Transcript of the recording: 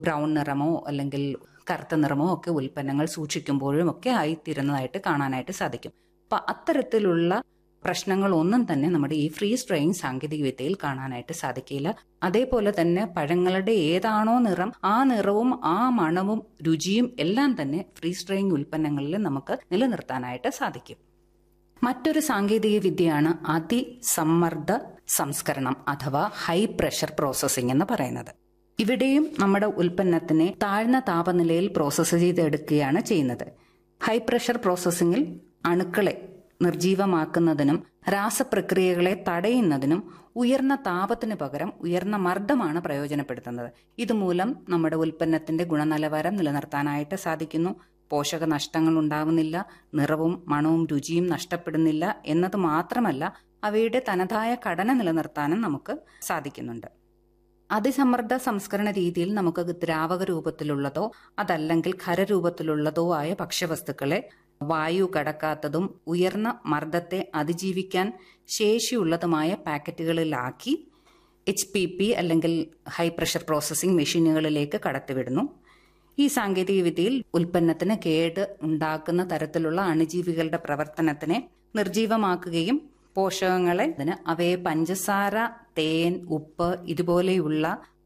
brown നിറമോ അല്ലെങ്കിൽ കറുത്ത നിറമോ ഒക്കെ ഉൽപ്പന്നങ്ങൾ സൂക്ഷിക്കുമ്പോഴും ഒക്കെ ആയിത്തീരുന്നതായിട്ട് കാണാനായിട്ട് സാധിക്കും അപ്പൊ അത്തരത്തിലുള്ള പ്രശ്നങ്ങളൊന്നും തന്നെ നമ്മുടെ ഈ ഫ്രീസ് ഡ്രൈയിങ് സാങ്കേതിക വിദ്യയിൽ കാണാനായിട്ട് സാധിക്കില്ല അതേപോലെ തന്നെ പഴങ്ങളുടെ ഏതാണോ നിറം ആ നിറവും ആ മണവും രുചിയും എല്ലാം തന്നെ ഫ്രീസ് ഡ്രൈയിങ് ഉൽപ്പന്നങ്ങളിൽ നമുക്ക് നിലനിർത്താനായിട്ട് സാധിക്കും മറ്റൊരു സാങ്കേതിക വിദ്യയാണ് അതിസമ്മർദ്ദ സംസ്കരണം അഥവാ ഹൈ പ്രഷർ പ്രോസസ്സിംഗ് എന്ന് പറയുന്നത് ഇവിടെയും നമ്മുടെ ഉൽപ്പന്നത്തിനെ താഴ്ന്ന താപനിലയിൽ പ്രോസസ്സ് ചെയ്തെടുക്കുകയാണ് ചെയ്യുന്നത് ഹൈ പ്രഷർ പ്രോസസ്സിംഗിൽ അണുക്കളെ നിർജീവമാക്കുന്നതിനും രാസപ്രക്രിയകളെ തടയുന്നതിനും ഉയർന്ന താപത്തിന് പകരം ഉയർന്ന മർദ്ദമാണ് പ്രയോജനപ്പെടുത്തുന്നത് ഇതുമൂലം നമ്മുടെ ഉൽപ്പന്നത്തിന്റെ ഗുണനിലവാരം നിലനിർത്താനായിട്ട് സാധിക്കുന്നു പോഷക നഷ്ടങ്ങൾ ഉണ്ടാവുന്നില്ല നിറവും മണവും രുചിയും നഷ്ടപ്പെടുന്നില്ല എന്നത് മാത്രമല്ല അവയുടെ തനതായ ഘടന നിലനിർത്താനും നമുക്ക് സാധിക്കുന്നുണ്ട് അതിസമ്മർദ്ദ സംസ്കരണ രീതിയിൽ നമുക്ക് ദ്രാവക രൂപത്തിലുള്ളതോ അതല്ലെങ്കിൽ ഖരരൂപത്തിലുള്ളതോ ആയ ഭക്ഷ്യവസ്തുക്കളെ വായു കടക്കാത്തതും ഉയർന്ന മർദ്ദത്തെ അതിജീവിക്കാൻ ശേഷിയുള്ളതുമായ പാക്കറ്റുകളിലാക്കി എച്ച് പി പി അല്ലെങ്കിൽ ഹൈ പ്രഷർ പ്രോസസ്സിംഗ് മെഷീനുകളിലേക്ക് കടത്തിവിടുന്നു ഈ സാങ്കേതിക വിദ്യയിൽ ഉൽപ്പന്നത്തിന് കേട് ഉണ്ടാക്കുന്ന തരത്തിലുള്ള അണുജീവികളുടെ പ്രവർത്തനത്തിനെ നിർജീവമാക്കുകയും പോഷകങ്ങളെ അതിന് അവയെ പഞ്ചസാര തേൻ ഉപ്പ് ഇതുപോലെയുള്ള